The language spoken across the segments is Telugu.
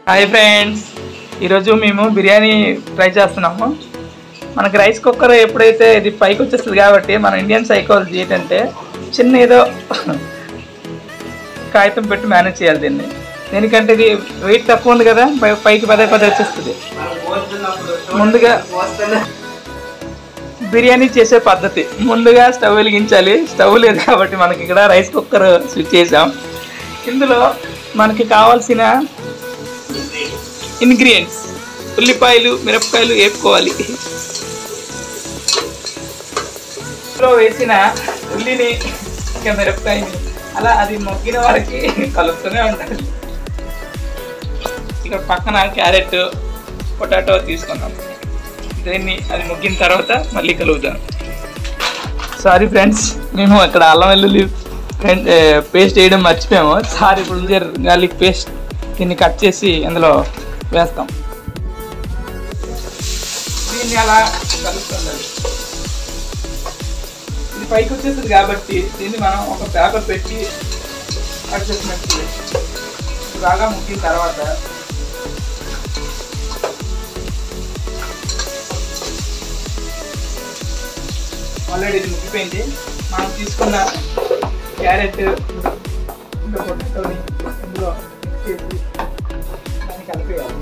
హాయ్ ఫ్రెండ్స్ ఈరోజు మేము బిర్యానీ ట్రై చేస్తున్నాము మనకి రైస్ కుక్కర్ ఎప్పుడైతే ఇది పైకి వచ్చేస్తుంది కాబట్టి మన ఇండియన్ సైకాలజీ ఏంటంటే చిన్న ఏదో కాగితం పెట్టి మేనేజ్ చేయాలి దీన్ని దేనికంటే ఇది వెయిట్ తక్కువ ఉంది కదా పై- పైకి పదే పదే వచ్చేస్తుంది ముందుగా బిర్యానీ చేసే పద్ధతి ముందుగా స్టవ్ వెలిగించాలి స్టవ్ లేదు కాబట్టి మనకి ఇక్కడ రైస్ కుక్కర్ స్విచ్ చేసాం ఇందులో మనకి కావాల్సిన ఇంగ్రీడియంట్స్ ఉల్లిపాయలు మిరపకాయలు వేపుకోవాలి ఇందులో వేసిన ఉల్లిని ఇంకా మిరపకాయని అలా అది మొగ్గిన వరకు కలుపుతూనే ఉండాలి ఇక్కడ పక్కన క్యారెట్ పొటాటో తీసుకున్నాం దీన్ని అది మొగ్గిన తర్వాత మళ్ళీ కలుపుదాం సారీ ఫ్రెండ్స్ మేము అక్కడ అల్లం వెల్లుల్లి పేస్ట్ వేయడం మర్చిపోయాము సారీ ఇప్పుడు గార్లిక్ పేస్ట్ దీన్ని కట్ చేసి అందులో వేస్తాం దీన్ని అలా కలుపుతుండాలి ఇది పైకి వచ్చేస్తుంది కాబట్టి దీన్ని మనం ఒక పేపర్ పెట్టి కట్ చేసినట్టు ఇది బాగా ముక్కిన తర్వాత ఆల్రెడీ ఇది ముగ్గిపోయింది మనం తీసుకున్న క్యారెట్ ఇంకా పొటాటోని ఇందులో mix చేసి దాన్ని కలిపేయాలి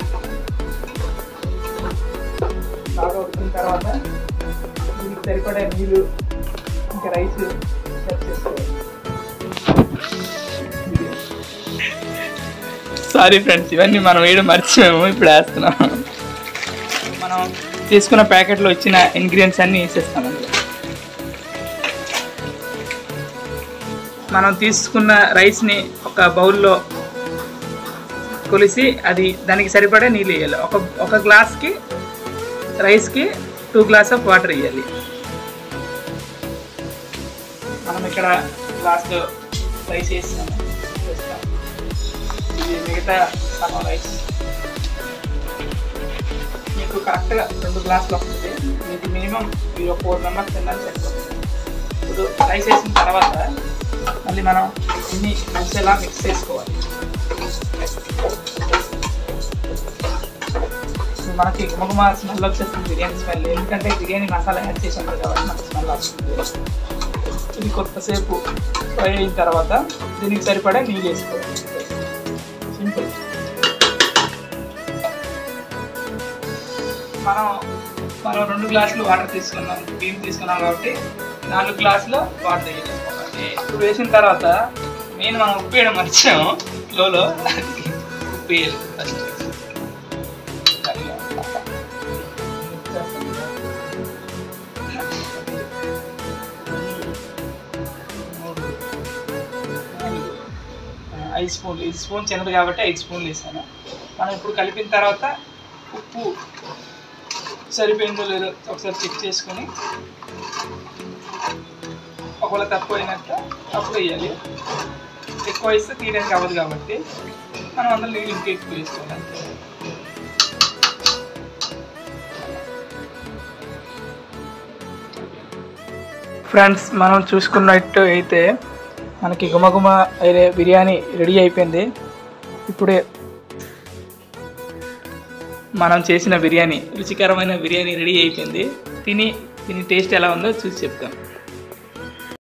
బాగా ఉడికిన తర్వాత దీనికి సరిపడే నీళ్ళు ఇంకా రైస్ సెట్ చేసుకోవాలి సారీ ఫ్రెండ్స్ ఇవన్నీ మనం వేయడం మర్చిపోయాము ఇప్పుడు వేస్తున్నాం మనం తీసుకున్న ప్యాకెట్లో ఇచ్చిన ఇంగ్రీడియంట్స్ అన్నీ వేసేస్తాం అందులో మనం తీసుకున్న రైస్ని ఒక బౌల్లో కొలిసి అది దానికి సరిపడే నీళ్ళు వేయాలి ఒక ఒక గ్లాస్కి రైస్కి టూ గ్లాస్ ఆఫ్ వాటర్ వేయాలి మనం ఇక్కడ గ్లాస్లో రైస్ వేస్తాము వేస్తాం ఇది మిగతా సగం రైస్ మీకు కరెక్ట్గా రెండు గ్లాసులు వస్తుంది మీకు మినిమం మీరు ఫోర్ మెంబర్స్ తినాలి సరిపోతుంది ఇప్పుడు రైస్ వేసిన తర్వాత మళ్ళీ మనం ఇన్ని కలిసేలా మిక్స్ చేసుకోవాలి సో మనకి గుమగుమ స్మెల్ వచ్చేస్తుంది బిర్యానీ స్మెల్ ఎందుకంటే బిర్యానీ మసాలా యాడ్ చేసి ఉంటుంది కాబట్టి మనకి స్మెల్ వస్తుంది ఇది కొద్దిసేపు ఫ్రై అయిన తర్వాత దీనికి సరిపడా నీళ్ళు వేసుకోవాలి సింపుల్ మనం మనం రెండు గ్లాసులు వాటర్ తీసుకున్నాం బియ్యం తీసుకున్నాం కాబట్టి నాలుగు గ్లాసులు వాటర్ వేసుకోవాలి ఇప్పుడు వేసిన తర్వాత మెయిన్ మనం ఉప్పు వేయడం మర్చాము లోలో ఉప్పు వేయాలి ఫస్ట్ ఐదు స్పూన్లు ఐదు స్పూన్ చిన్నది కాబట్టి ఐదు స్పూన్లు వేసాను మనం ఇప్పుడు కలిపిన తర్వాత ఉప్పు సరిపోయిందో లేదో ఒకసారి చెక్ చేసుకొని ఒకవేళ తక్కువ అయినట్టు అప్పుడు వేయాలి ఎక్కువ వేస్తే తీయడానికి అవ్వదు కాబట్టి మనం అందులో నీళ్ళు ఇంకా ఎక్కువ వేసుకోవాలి అంతే ఫ్రెండ్స్ మనం చూసుకున్నట్టు అయితే మనకి గుమగుమ అయ్యే బిర్యానీ రెడీ అయిపోయింది ఇప్పుడే మనం చేసిన బిర్యానీ రుచికరమైన బిర్యానీ రెడీ అయిపోయింది తిని తిని టేస్ట్ ఎలా ఉందో చూసి చెప్తాం